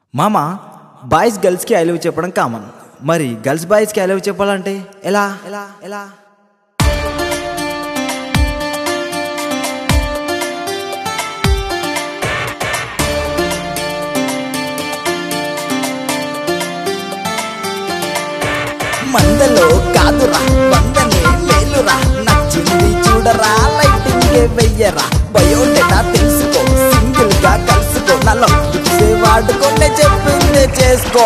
మామ బాయ్స్ గర్ల్స్కి I love చెప్పడం కామన్ మరి గర్ల్స్ బాయ్స్కి ఐ లవ్ చెప్పాలంటే ఎలా ఎలా ఎలా మందలో కాదురా వందనే మేలురా నచ్చింది చూడరా లైటింగ్ వెయ్యరా బయోడేటా తెలుసుకో సింగిల్ గా కలుసుకో నలో వాడుకుంటే చెప్పిందే చేసుకో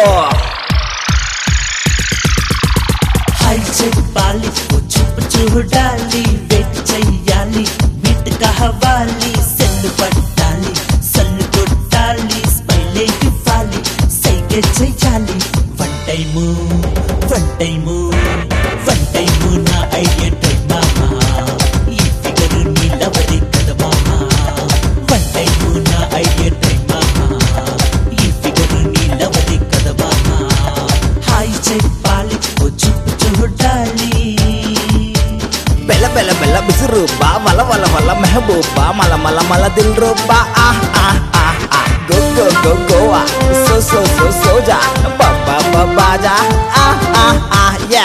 హాయ్ చెప్పాలి ఓ చూపు చూడాలి వెయిట్ చెయ్యాలి మీట్ కావాలి సెల్లు పట్టాలి సల్లు కొట్టాలి స్మైలే ఇవ్వాలి సైగ చెయ్యాలి one time one time one time నా ఐడియా ట్రై మామా ఈ ఫిగర్ నీలవరి కదా మామా వన్ టైము నా ఐడియా ట్రై మామా ఈ ఫిగర్ నీలవరి కదా మామా హాయ్ చెప్పాలి ఓ చూపు చూడాలి బెల్ల బెల్ల బెల్ల బిసురు బా వల వల వల మెహబూబా మల మల మల దిల్ రూబా ఆ ఆ ఆ ఆ go go go Goa so so so సోజా బాబా బాబాజా ఆ ఆ ఆ యా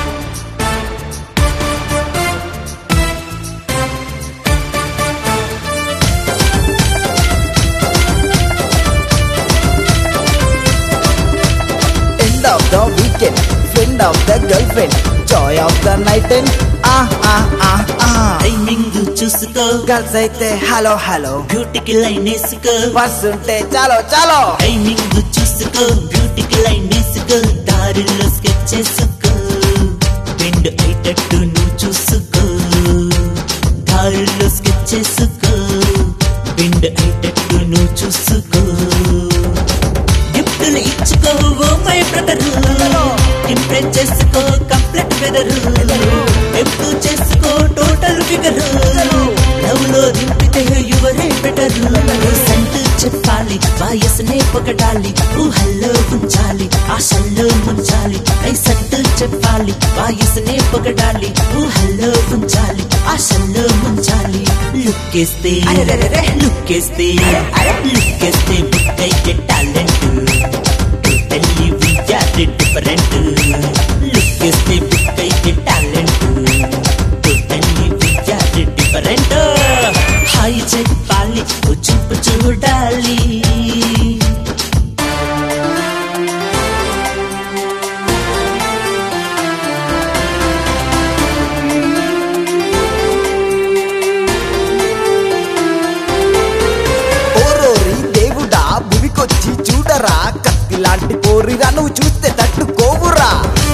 End of the weekend, friend of the girlfriend, joy of the night and ah ah ah ah. Timing చూసుకో గర్ల్స్ అయితే హలో హలో బ్యూటీకి లైన్ వేసుకో బస్ ఉంటే చాలో చాలో టైమింగ్ చూసుకో బ్యూటీకి లైన్ వేసుకో దారిలో స్కెచ్ చేసుకో బెండ్ అయ్యేటట్టు నువ్వు చూసుకో దారిలో స్కెచ్ చేసుకో బెండ్ అయ్యేటట్టు నువ్వు చూసుకో గిఫ్టులు ఇచ్చుకో ఓ మై బ్రదర్ ఇంప్రెస్ చేసుకో కంప్లీట్ వెదర్ ఎప్పుడు చేసుకో టోటల్ ఫిగర్ లవ్ లో దింపితే యువరే బెటర్ సంటు చెప్పాలి వయసునే పొగడాలి ఊహల్లో ఉంచాలి ఆశల్లో ముంచాలి ఐ సంటు చెప్పాలి వయసునే పొగడాలి ఊహల్లో ఉంచాలి ఆశల్లో ముంచాలి లుక్కేస్తే లుక్కేస్తే లుక్కేస్తే బుక్కయ్యే టాలెంట్ టోటల్లీ వీఆర్ డిఫరెంట్ లుక్కేస్తే బుక్కయ్యే talent totally we're different hi చెప్పాలి ఓ చూపు చూడాలి ఓరోరి దేవుడా భువికొచ్చి చూడరా కత్తి లాంటి కోరిరా నువ్వు చూస్తే తట్టుకోవురా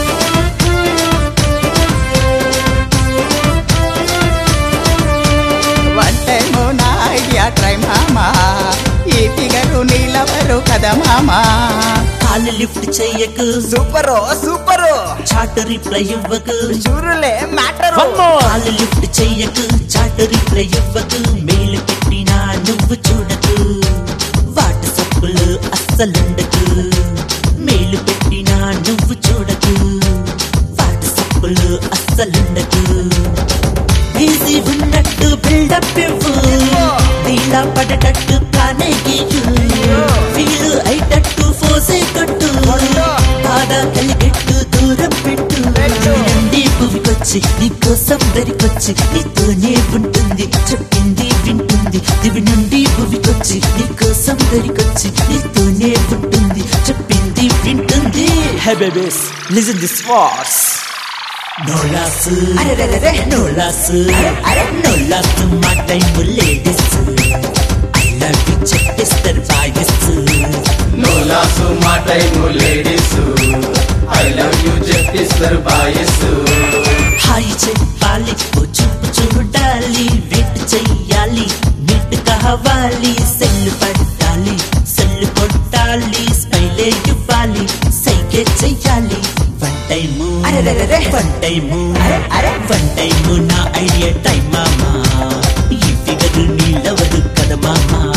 వన్ టైము నా ఐడియా ట్రై మామా ఈ ఫిగరు నీలవరు కదా మామా కాలు లిఫ్ట్ చెయ్యకు సూపరు సూపరు చాటు రిప్లై ఇవ్వకు చూరులే మ్యాటరు కాలు లిఫ్ట్ చెయ్యకు చాటు రిప్లై ఇవ్వకు మేలు పెట్టినా నువ్వు చూడకు వాట్సప్లు అస్సలుండకు మేలు పెట్టినా నువ్వు చూడకు వాట్సప్లు అస్సలుండకు ఈజీ ఉన్నట్టు బిల్డప్ ఇవ్వు దీలా పడేటట్టు ప్లానే గీయు ఫీల్ అయ్యేటట్టు ఫోసే కొట్టు బాధ కలిగెట్టు దూరం పెట్టు నుండి భూమికొచ్చి నీకోసం దరికొచ్చి నీతోనే ఉంటుంది చెప్పింది వింటుంది దివి నుండి భూమికొచ్చి నీకోసం దరికొచ్చి నీతోనే ఉంటుంది చెప్పింది వింటుంది hey babies listen this words no loss no loss no loss మా time ladies I love you చెప్పేస్తారు బాయ్స్ నో లాసు మా time ladies I love you చెప్పిస్తారు బాయస్ హాయ్ చెప్పాలి ఓ చూపు చూడాలి వెయిట్ చెయ్యాలి మీట్ కావాలి సెల్లు పట్టాలి సెల్లు కొట్టాలి స్మైలే ఇవ్వాలి సైకే చెయ్యాలి one time one time one time నా ఐడియా టైం మామా ఈ ఫిగర్ నీళ్ళవరు కదా మామా